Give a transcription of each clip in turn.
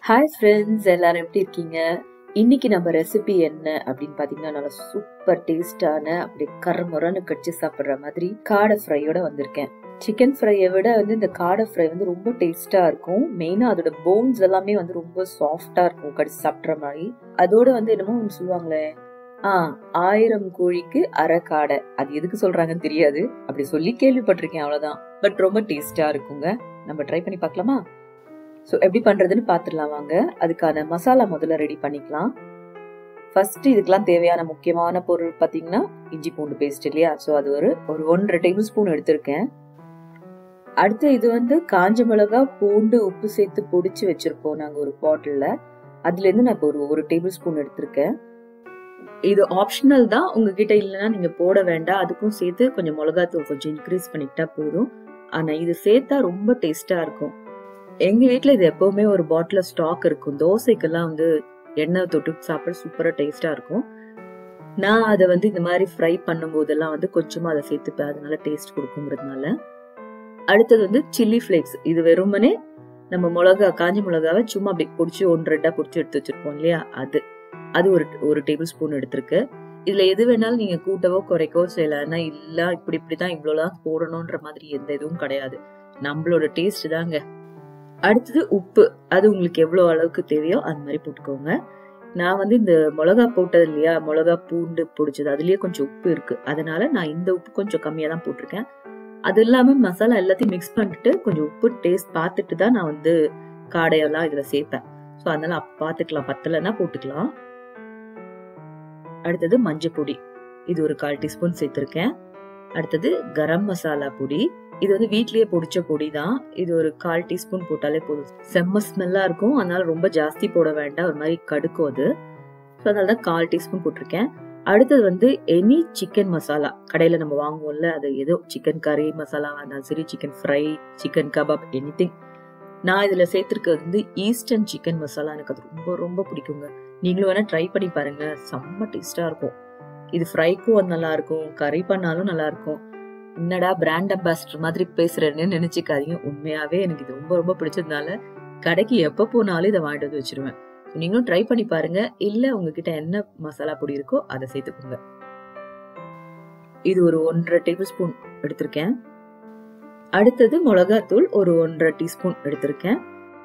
hi friends எல்லாரும் எப்படி இருக்கீங்க இன்னைக்கு நம்ம ரெசிபி என்ன அப்படின்னு பாத்தீங்கன்னா நல்லா சூப்பர் டேஸ்டான அப்படி கரமுரன்னு கடிச்சு சாப்பிடுற மாதிரி காடை ஃப்ரையோட வந்திருக்கேன் சிக்கன் ஃப்ரையை விட வந்து இந்த காடை ஃப்ரை வந்து ரொம்ப டேஸ்டா இருக்கும் மெயினா அதோட போன்ஸ் எல்லாமே வந்து ரொம்ப சாஃப்டா இருக்கும் கடிச்சு சாப்பிடுற மாதிரி அதோட வந்து என்னமோ ஒன்று சொல்லுவாங்களே ஆ ஆயிரம் கோழிக்கு அரை காடை அது எதுக்கு சொல்றாங்கன்னு தெரியாது அப்படி சொல்லி கேள்விப்பட்டிருக்கேன் அவ்வளவுதான் பட் ரொம்ப டேஸ்டா இருக்குங்க நம்ம ட்ரை பண்ணி பார்க்கலாமா ஸோ எப்படி பண்ணுறதுன்னு பார்த்துடலாம் வாங்க அதுக்கான மசாலா முதல்ல ரெடி பண்ணிக்கலாம் ஃபர்ஸ்ட் இதுக்கெல்லாம் தேவையான முக்கியமான பொருள் பார்த்தீங்கன்னா இஞ்சி பூண்டு பேஸ்ட் இல்லையா ஸோ அது ஒரு ஒரு ஒன்றரை டேபிள் ஸ்பூன் எடுத்திருக்கேன் அடுத்து இது வந்து காஞ்ச மிளகா பூண்டு உப்பு சேர்த்து பொடிச்சு வச்சிருப்போம் நாங்கள் ஒரு பாட்டிலில் அதுலேருந்து நான் இப்போ ஒரு ஒரு டேபிள் ஸ்பூன் எடுத்திருக்கேன் இது ஆப்ஷனல் தான் உங்ககிட்ட இல்லைன்னா நீங்கள் போட வேண்டாம் அதுக்கும் சேர்த்து கொஞ்சம் மிளகாத்தூள் கொஞ்சம் இன்க்ரீஸ் பண்ணிக்கிட்டா போதும் ஆனால் இது சேர்த்தா ரொம்ப டேஸ்டாக இருக்கும் எங்க வீட்ல இது எப்பவுமே ஒரு பாட்டில் ஸ்டாக் இருக்கும் தோசைக்கெல்லாம் வந்து எண்ணெய் தொட்டு சாப்பிட சூப்பரா டேஸ்டா இருக்கும் நான் அதை வந்து இந்த மாதிரி ஃப்ரை பண்ணும் போதெல்லாம் வந்து கொஞ்சமா அதை சேர்த்துப்பேன் அதனால டேஸ்ட் கொடுக்குங்கிறதுனால அடுத்தது வந்து சில்லி ஃபிளேக்ஸ் இது வெறுமனே நம்ம மிளகா காஞ்ச மிளகாவை சும்மா அப்படி பிடிச்சி ஒன்று ரெண்டா பிடிச்சி எடுத்து வச்சிருப்போம் இல்லையா அது அது ஒரு ஒரு டேபிள் ஸ்பூன் எடுத்திருக்கு இதுல எது வேணாலும் நீங்க கூட்டவோ குறைக்கவோ செய்யலாம் ஆனா இல்ல இப்படி இப்படிதான் இவ்வளவுலாம் போடணும்ன்ற மாதிரி எந்த இதுவும் கிடையாது நம்மளோட டேஸ்ட் தாங்க அடுத்தது உப்பு அது உங்களுக்கு எவ்வளோ அளவுக்கு தேவையோ அந்த மாதிரி போட்டுக்கோங்க நான் வந்து இந்த மிளகா போட்டது இல்லையா மிளகா பூண்டு பிடிச்சது அதுலயே கொஞ்சம் உப்பு இருக்கு அதனால நான் இந்த உப்பு கொஞ்சம் கம்மியா தான் போட்டிருக்கேன் அது இல்லாம மசாலா எல்லாத்தையும் மிக்ஸ் பண்ணிட்டு கொஞ்சம் உப்பு டேஸ்ட் பார்த்துட்டு தான் நான் வந்து காடையெல்லாம் இதுல சேர்ப்பேன் ஸோ அதனால அப்ப பார்த்துக்கலாம் பத்தலைன்னா போட்டுக்கலாம் அடுத்தது மஞ்சள் பொடி இது ஒரு கால் டீஸ்பூன் சேர்த்திருக்கேன் அடுத்தது கரம் மசாலா பொடி இது வந்து வீட்லயே பொடிச்ச பொடி தான் இது ஒரு கால் டீஸ்பூன் போட்டாலே போதும் செம்ம ஸ்மெல்லா இருக்கும் அதனால ரொம்ப ஜாஸ்தி போட வேண்டாம் ஒரு மாதிரி கடுக்கும் அது ஸோ அதனால தான் கால் டீஸ்பூன் போட்டிருக்கேன் அடுத்தது வந்து எனி சிக்கன் மசாலா கடையில நம்ம வாங்குவோம்ல அது ஏதோ சிக்கன் கறி மசாலா இருந்தாலும் சரி chicken fry chicken kebab anything நான் இதுல சேர்த்திருக்கிறது வந்து ஈஸ்டர்ன் சிக்கன் மசாலா எனக்கு அது ரொம்ப ரொம்ப பிடிக்குங்க நீங்களும் வேணா ட்ரை பண்ணி பாருங்க செம்ம டேஸ்டா இருக்கும் இது ஃப்ரைக்கும் அது நல்லா இருக்கும் கறி பண்ணாலும் நல்லா இருக்கும் என்னடா பிராண்ட் அம்பாசிடர் மாதிரி பேசுறேன்னு நினைச்சுக்காதீங்க உண்மையாவே எனக்கு இது ரொம்ப ரொம்ப பிடிச்சதுனால கடைக்கு எப்ப போனாலும் இதை வாங்கிட்டு வந்து வச்சிருவேன் நீங்களும் ட்ரை பண்ணி பாருங்க இல்ல உங்ககிட்ட என்ன மசாலா பொடி இருக்கோ அதை சேர்த்துக்கோங்க இது ஒரு ஒன்றரை டேபிள் ஸ்பூன் எடுத்திருக்கேன் அடுத்தது மிளகாத்தூள் ஒரு ஒன்றரை டீஸ்பூன் எடுத்திருக்கேன்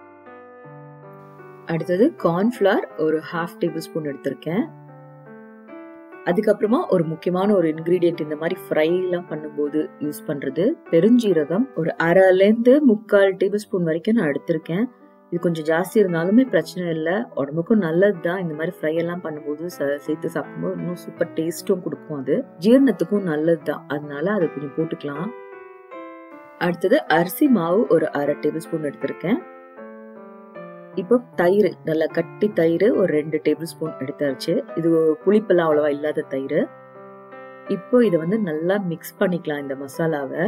அடுத்தது கார்ன்ஃபிளார் ஒரு ஹாஃப் டேபிள் ஸ்பூன் எடுத்திருக்கேன் அதுக்கப்புறமா ஒரு முக்கியமான ஒரு இன்கிரீடியன்ட் இந்த மாதிரி ஃப்ரை எல்லாம் பண்ணும்போது யூஸ் பண்றது பெருஞ்சீரகம் ஒரு அரைலேருந்து முக்கால் டேபிள் ஸ்பூன் வரைக்கும் நான் எடுத்திருக்கேன் இது கொஞ்சம் ஜாஸ்தி இருந்தாலுமே பிரச்சனை இல்லை உடம்புக்கும் நல்லது தான் இந்த மாதிரி ஃப்ரை எல்லாம் பண்ணும்போது சேர்த்து சாப்பிடும்போது இன்னும் சூப்பர் டேஸ்ட்டும் கொடுக்கும் அது ஜீரணத்துக்கும் நல்லது தான் அதனால அதை கொஞ்சம் போட்டுக்கலாம் அடுத்தது அரிசி மாவு ஒரு அரை டேபிள் ஸ்பூன் எடுத்திருக்கேன் இப்போ தயிர் நல்லா கட்டி தயிர் ஒரு ரெண்டு டேபிள் ஸ்பூன் எடுத்தாச்சு இது புளிப்பெல்லாம் அவ்வளவா இல்லாத தயிர் இப்போ இதை வந்து நல்லா மிக்ஸ் பண்ணிக்கலாம் இந்த மசாலாவை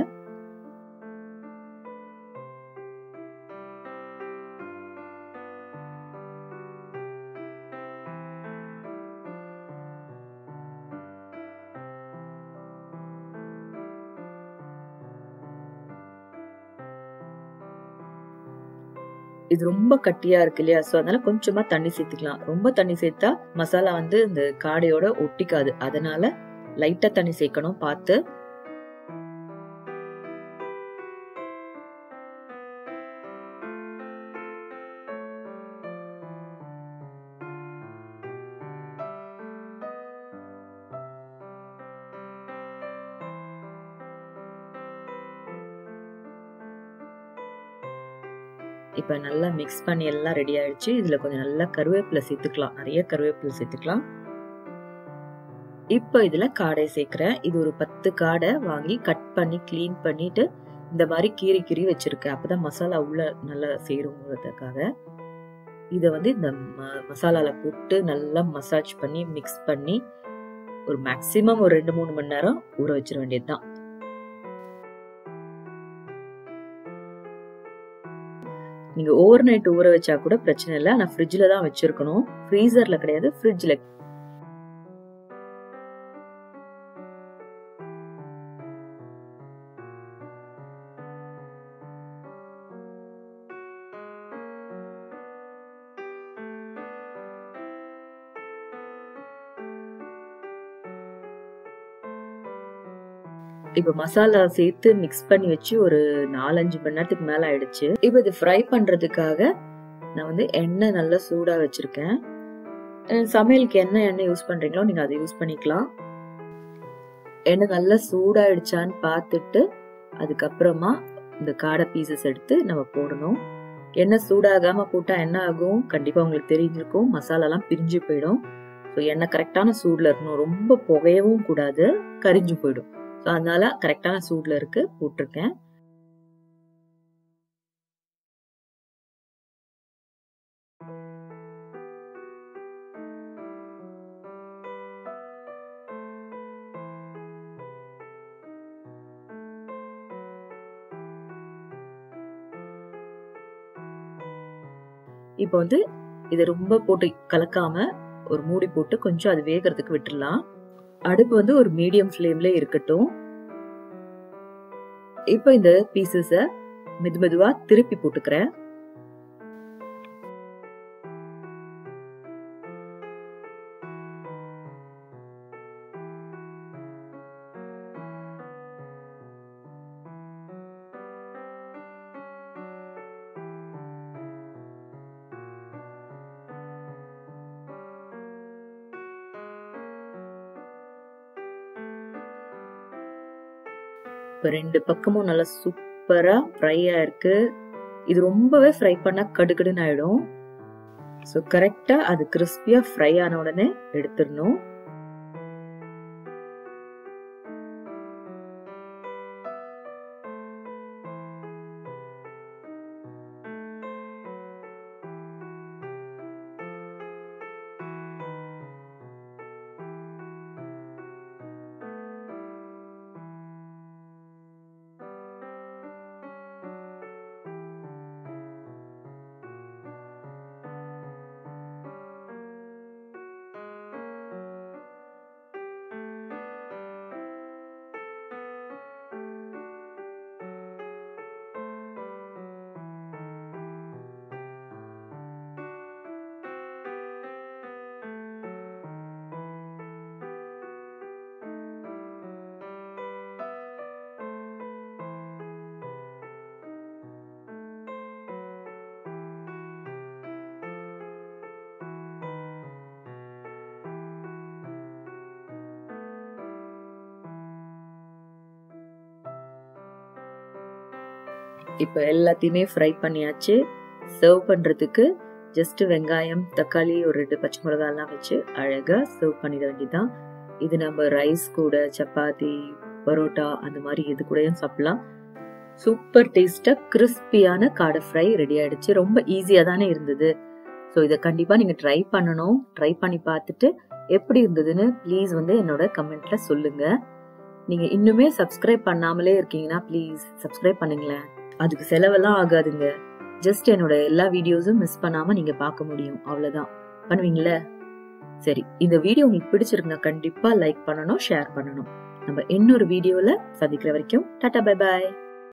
இது ரொம்ப கட்டியா இருக்கு இல்லையா சோ அதனால கொஞ்சமா தண்ணி சேர்த்துக்கலாம் ரொம்ப தண்ணி சேர்த்தா மசாலா வந்து இந்த காடையோட ஒட்டிக்காது அதனால லைட்டா தண்ணி சேர்க்கணும் பார்த்து இப்போ நல்லா மிக்ஸ் பண்ணி எல்லாம் ரெடி ஆயிடுச்சு இதுல கொஞ்சம் நல்லா கருவேப்பிலை சேர்த்துக்கலாம் நிறைய கருவேப்பிலை சேர்த்துக்கலாம் இப்போ இதுல காடை சேர்க்கிறேன் இது ஒரு பத்து காடை வாங்கி கட் பண்ணி கிளீன் பண்ணிட்டு இந்த மாதிரி கீறி கீறி வச்சிருக்கேன் அப்பதான் மசாலா உள்ள நல்லா சேருங்கிறதுக்காக இதை வந்து இந்த மசாலால போட்டு நல்லா மசாஜ் பண்ணி மிக்ஸ் பண்ணி ஒரு மேக்சிமம் ஒரு ரெண்டு மூணு மணி நேரம் ஊற வச்சிட வேண்டியதுதான் நீங்க ஓவர் நைட் ஊற வச்சா கூட பிரச்சனை இல்லை ஆனா ஃப்ரிட்ஜ்ல தான் வச்சிருக்கணும் ஃப்ரீசர்ல கிடையாது ஃப்ரிட்ஜ்ல இப்போ மசாலா சேர்த்து மிக்ஸ் பண்ணி வச்சு ஒரு நாலஞ்சு மணி நேரத்துக்கு மேல ஆயிடுச்சு இப்போ இது ஃப்ரை பண்றதுக்காக நான் வந்து எண்ணெய் நல்லா சூடா வச்சிருக்கேன் அஹ் சமையலுக்கு என்ன எண்ணெய் யூஸ் பண்றீங்களோ நீங்க அதை யூஸ் பண்ணிக்கலாம் எண்ணெய் நல்லா சூடாயிடுச்சான்னு பார்த்துட்டு அதுக்கப்புறமா இந்த காடை பீசஸ் எடுத்து நம்ம போடணும் எண்ணெய் சூடாகாம போட்டா என்ன ஆகும் கண்டிப்பா உங்களுக்கு தெரிஞ்சிருக்கும் மசாலாலாம் பிரிஞ்சு போயிடும் ஸோ எண்ணெய் கரெக்டான சூட்ல இருக்கணும் ரொம்ப புகையவும் கூடாது கரிஞ்சு போயிடும் ஸோ அதனால கரெக்டான சூட்ல இருக்கு போட்டிருக்கேன் இப்போ வந்து இதை ரொம்ப போட்டு கலக்காம ஒரு மூடி போட்டு கொஞ்சம் அது வேகிறதுக்கு விட்டுடலாம் அடுப்பு வந்து ஒரு மீடியம் ஃப்ளேம்ல இருக்கட்டும் இப்போ இந்த பீசஸ மெது மெதுவா திருப்பி போட்டுக்கிறேன் இப்போ ரெண்டு பக்கமும் நல்லா சூப்பரா ஃப்ரை ஆயிருக்கு இது ரொம்பவே ஃப்ரை பண்ணா கடுகடுன்னு ஆயிடும் ஸோ கரெக்டா அது கிறிஸ்பியா ஃப்ரை ஆன உடனே எடுத்துடணும் இப்போ எல்லாத்தையுமே ஃப்ரை பண்ணியாச்சு சர்வ் பண்றதுக்கு ஜஸ்ட் வெங்காயம் தக்காளி ஒரு ரெண்டு பச்சை மிளகாய் எல்லாம் வச்சு அழகா சர்வ் பண்ணிட வேண்டியதுதான் இது நம்ம ரைஸ் கூட சப்பாத்தி பரோட்டா அந்த மாதிரி எது கூடயும் சாப்பிடலாம் சூப்பர் டேஸ்டா கிறிஸ்பியான காடை ஃப்ரை ரெடி ஆயிடுச்சு ரொம்ப ஈஸியா தானே இருந்தது ஸோ இதை கண்டிப்பா நீங்க ட்ரை பண்ணணும் ட்ரை பண்ணி பார்த்துட்டு எப்படி இருந்ததுன்னு ப்ளீஸ் வந்து என்னோட கமெண்ட்ல சொல்லுங்க நீங்க இன்னுமே சப்ஸ்கிரைப் பண்ணாமலே இருக்கீங்கன்னா ப்ளீஸ் சப்ஸ்கிரைப் பண்ணுங்களேன் அதுக்கு செலவெல்லாம் ஆகாதுங்க ஜஸ்ட் என்னோட எல்லா வீடியோஸும் மிஸ் பண்ணாம நீங்க பார்க்க முடியும் அவ்வளவுதான் பண்ணுவீங்களே சரி இந்த வீடியோ உங்களுக்கு பிடிச்சிருந்தா கண்டிப்பா லைக் பண்ணணும் ஷேர் பண்ணணும் நம்ம இன்னொரு வீடியோல சந்திக்கிற வரைக்கும் டாடா பை பாய்